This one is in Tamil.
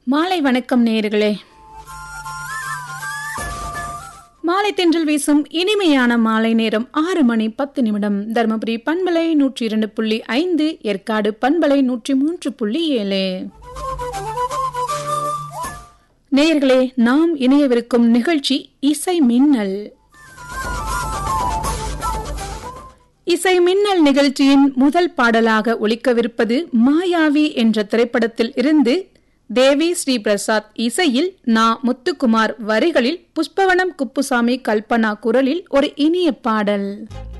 மாலை வணக்கம் நேயர்களே மாலை தென்றல் வீசும் இனிமையான மாலை நேரம் ஆறு மணி பத்து நிமிடம் தருமபுரி பண்பலை நூற்றி இரண்டு புள்ளி ஐந்து ஏற்காடு பண்பலை நூற்றி மூன்று புள்ளி ஏழு நேயர்களே நாம் இணையவிருக்கும் நிகழ்ச்சி இசை மின்னல் இசை மின்னல் நிகழ்ச்சியின் முதல் பாடலாக ஒலிக்கவிருப்பது மாயாவி என்ற திரைப்படத்தில் இருந்து தேவி ஸ்ரீ பிரசாத் இசையில் நா முத்துக்குமார் வரிகளில் புஷ்பவனம் குப்புசாமி கல்பனா குரலில் ஒரு இனிய பாடல்